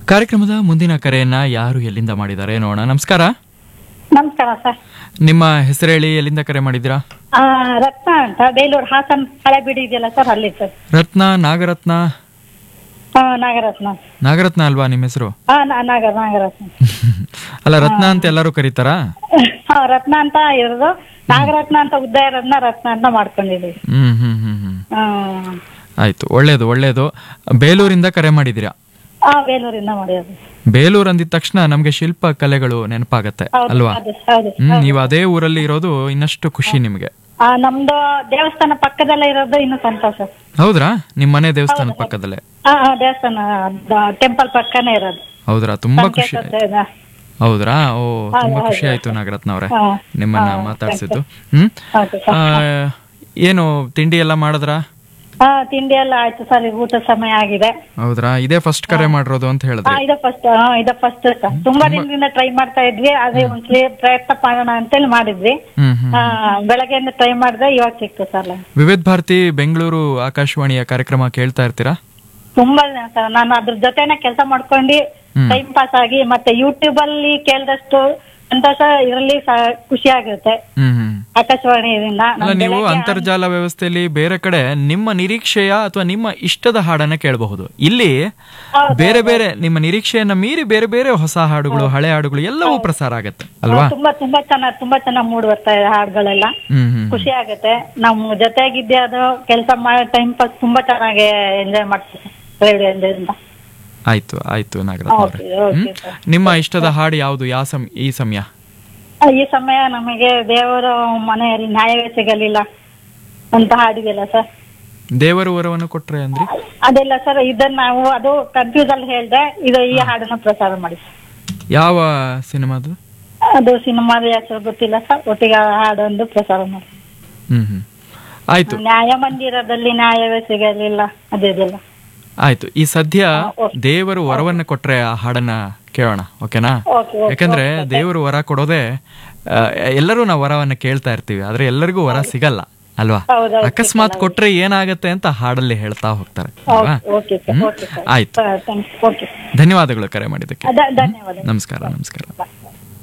ಕಾರ್ಯಕ್ರಮದ ಮುಂದಿನ ಕರೆಯನ್ನ ಯಾರು ಎಲ್ಲಿಂದ ಮಾಡಿದ್ದಾರೆ ನೋಡೋಣ ನಮಸ್ಕಾರ ನಮಸ್ಕಾರ ಸರ್ ನಿಮ್ಮ ಹೆಸರು ಹೇಳಿ ಎಲ್ಲಿಂದ ಕರೆ ಮಾಡಿದ್ದೀರಾ ಆ, ರತ್ನ ಅಂತ ಬೇಲೂರು ಹಾಸನ್ ಹಳೆ ಬಿಡಿ ಇದೆಯಲ್ಲ ಸರ್ ಅಲ್ಲಿ ಸರ್ ರತ್ನ ನಾಗರತ್ನ ಆ, ನಾಗರತ್ನ ನಾಗರತ್ನ ಅಲ್ವಾ ನಿಮ್ಮ ಹೆಸರು ಹಾ ನಾಗರ ನಾಗರತ್ನ ಅಲ್ಲ ರತ್ನ ಅಂತ ಎಲ್ಲರೂ ಕರೀತಾರಾ ಹಾ ರತ್ನ ಅಂತ ಇರೋದು ನಾಗರತ್ನ ಅಂತ ಉದ್ದ ಇರೋದನ್ನ ರತ್ನ ಅಂತ ಮಾಡ್ಕೊಂಡಿದೀವಿ ಹ್ಮ್ ಹ್ಮ್ ಹ್ಮ್ ಹ್ಮ್ ಆ, ಆಯ್ತು ಒಳ್ಳೇದು ಒಳ್ಳೇದು ಬೇಲೂರಿಂದ ಕರೆ ಮಾಡಿದ್ದೀರಾ ಆ ಬೇಲೂರಿಂದ ಮಾಡಿರೋದು ಬೇಲೂರು ಅಂದಿದ ತಕ್ಷಣ ನಮ್ಗೆ ಶಿಲ್ಪ ಕಲೆಗಳು ನೆನಪಾಗತ್ತೆ ಹೌದು ಅಲ್ವಾ ಹೌದು ಹೌದು ಹ್ಮ್ ನೀವು ಅದೇ ಊರಲ್ಲಿ ಇರೋದು ಇನ್ನಷ್ಟು ಖುಷಿ ನಿಮ್ಗೆ ಆ, ನಮ್ದು ದೇವಸ್ಥಾನ ಪಕ್ಕದಲ್ಲೇ ಇರೋದು ಇನ್ನು ಸಂತೋಷ ಹೌದ್ರಾ ನಿಮ್ಮ ಮನೆ ದೇವಸ್ಥಾನದ ಪಕ್ಕದಲ್ಲೇ ಆ ಆ, ದೇವಸ್ಥಾನ ಟೆಂಪಲ್ ಪಕ್ಕನೇ ಇರೋದು ಹೌದ್ರಾ ತುಂಬಾ ಖುಷಿ ಸಂಕೇತ ಇದೆ. ಹೌದ್ರಾ ಓ ತುಂಬಾ ಖುಷಿ ಆಯ್ತು ನಾಗರತ್ನ ಅವ್ರೆ ಹಾ. ನಿಮ್ಮನ್ನ ಮಾತಾಡ್ಸಿದ್ದು ಹ್ಮ್ ಹೌದು ಆ, ಏನು ತಿಂಡಿ ಎಲ್ಲ ಮಾಡಿದ್ರಾ ಹಾ ತಿಂಡಿ ಎಲ್ಲ ಆಯ್ತು ಸರ್ ಊಟ ಸಮಯ ಆಗಿದೆ ಹೌದ್ರಾ ಇದೇ ಫಸ್ಟ್ ಕರೆ ಮಾಡಿರೋದು ಅಂತ ಹಾ ಹೇಳಿದ್ರಿ ಇದು ಫಸ್ಟ್ ಇದು ಫಸ್ಟ್ ತುಂಬಾ ದಿನದಿಂದ ಟ್ರೈ ಮಾಡ್ತಾ ಇದ್ವಿ ಅದೇ ಒಂದ್ಸಲಿ ಪ್ರಯತ್ನ ಮಾಡೋಣ ಅಂತೇಳಿ ಮಾಡಿದ್ವಿ ಹ್ಮ್ ಹ್ಮ್ ಆ, ಬೆಳಗ್ಗೆಯಿಂದ ಟ್ರೈ ಮಾಡಿದೆ ಇವಾಗ ಸಿಕ್ತು ಸರ್ ವಿವಿಧ ಭಾರತಿ ಬೆಂಗಳೂರು ಆಕಾಶವಾಣಿಯ ಕಾರ್ಯಕ್ರಮ ಕೇಳ್ತಾ ಇರ್ತೀರಾ ತುಂಬಾ ದಿನ ಸರ್ ನಾನು ಅದ್ರ ಜೊತೆನೆ ಕೆಲಸ ಮಾಡ್ಕೊಂಡು ಟೈಮ್ ಪಾಸ್ ಆಗಿ ಮತ್ತೆ ಯೂಟ್ಯೂಬ್ ಅಲ್ಲಿ ಕೇಳಿದಷ್ಟು ಸಂತೋಷ ಇದರಲ್ಲಿ ಖುಷಿ ಆಗುತ್ತೆ ಹ್ಮ್ ಹ್ಮ್ ಆಕಾಶವಾಣಿಯಿಂದ ಅಲ್ಲ ನೀವು ಅಂತರ್ಜಾಲ ವ್ಯವಸ್ಥೆಯಲ್ಲಿ ಬೇರೆ ಕಡೆ ನಿಮ್ಮ ನಿರೀಕ್ಷೆಯ ಅಥವಾ ನಿಮ್ಮ ಇಷ್ಟದ ಹಾಡನ್ನ ಕೇಳಬಹುದು ಇಲ್ಲಿ ಬೇರೆ ಬೇರೆ ನಿಮ್ಮ ನಿರೀಕ್ಷೆಯನ್ನ ಮೀರಿ ಬೇರೆ ಬೇರೆ ಹೊಸ ಹಾಡುಗಳು ಹಳೆ ಹಾಡುಗಳು ಎಲ್ಲವೂ ಪ್ರಸಾರ ಆಗತ್ತೆ ಅಲ್ವಾ ತುಂಬಾ ತುಂಬಾ ಚೆನ್ನಾಗ್ ತುಂಬಾ ಚೆನ್ನಾಗಿ ಮೂಡ್ ಬರ್ತಾ ಇದೆ ಹಾಡುಗಳೆಲ್ಲ ಹ್ಮ್ ಹ್ಮ್ ಖುಷಿ ಆಗುತ್ತೆ ನಮ್ಮ ಜೊತೆಗಿದ್ದೆ ಅದು ಕೆಲಸ ಮಾಡೋ ಟೈಮ್ ಪಾಸ್ ತುಂಬಾ ಚೆನ್ನಾಗಿ ಎಂಜಾಯ್ ಮಾಡ್ತೀವಿ ರೇಡಿಯೋ ಇಂದ ಆಯ್ತು ಆಯ್ತು ನಾಗರತ್ನ ಅವ್ರೆ ಓಕೆ ಓಕೆ ಸರ್ ನಿಮ್ಮ ಇಷ್ಟದ ಹಾಡು ಯಾವುದು ಯಾವ ಸಮ್ ಈ ಸಮಯ ಈ ಸಮಯ ನಮಗೆ ದೇವರ ಮನೆಯಲ್ಲಿ ನ್ಯಾಯವೇ ಸಿಗಲಿಲ್ಲ ಅಂತ ಹಾಡಿದೆಲ್ಲ ಸರ್ ದೇವರು ವರವನ್ನು ಕೊಟ್ರೆ ಅಂದ್ರಿ ಅದೆಲ್ಲ ಸರ್ ಇದನ್ನ ನಾವು ಅದು ಕನ್ಫ್ಯೂಸ್ ಅಲ್ಲಿ ಹೇಳ್ದೆ ಇದು ಈ ಹಾಡನ್ನ ಪ್ರಸಾರ ಮಾಡಿ ಯಾವ ಸಿನಿಮಾದು ಅದು ಸಿನಿಮಾದ ಹೆಸರು ಗೊತ್ತಿಲ್ಲ ಸರ್ ಒಟ್ಟಿಗೆ ಆ ಹಾಡೊಂದು ಪ್ರಸಾರ ಮಾಡಿ ಹ್ಮ್ ಹ್ಮ್ ಆಯ್ತು ನ್ಯಾಯ ಮಂದಿರದಲ್ಲಿ ನ್ಯಾಯವೇ ಸಿಗಲಿಲ್ಲ ಅದಿದೆಲ್ಲ ಆಯ್ತು ಈ ಸದ್ಯ ದೇವರು ವರವನ್ನ ಕೊಟ್ರೆ ಆ ಹಾಡನ್ನ ಕೇಳೋಣ ಓಕೆನಾ ಓಕೆ ಯಾಕಂದ್ರೆ ದೇವರು ವರ ಕೊಡೋದೇ ಆ, ಎಲ್ಲರೂ ನಾವು ವರವನ್ನ ಕೇಳ್ತಾ ಇರ್ತೀವಿ ಆದ್ರೆ ಎಲ್ಲರಿಗೂ ವರ ಸಿಗಲ್ಲ ಅಲ್ವಾ ಹೌದು ಅಕಸ್ಮಾತ್ ಕೊಟ್ರೆ ಏನಾಗತ್ತೆ ಅಂತ ಹಾಡಲ್ಲಿ ಹೇಳ್ತಾ ಹೋಗ್ತಾರೆ ಅಲ್ವಾ ಓಕೆ ಸರ್ ಓಕೆ ಸರ್ ಆಯ್ತು ಥ್ಯಾಂಕ್ಸ್ ಓಕೆ ಧನ್ಯವಾದಗಳು ಕರೆ ಮಾಡಿದ್ದಕ್ಕೆ ಧನ್ಯವಾದ ನಮಸ್ಕಾರ ನಮಸ್ಕಾರ ಬಾಯ್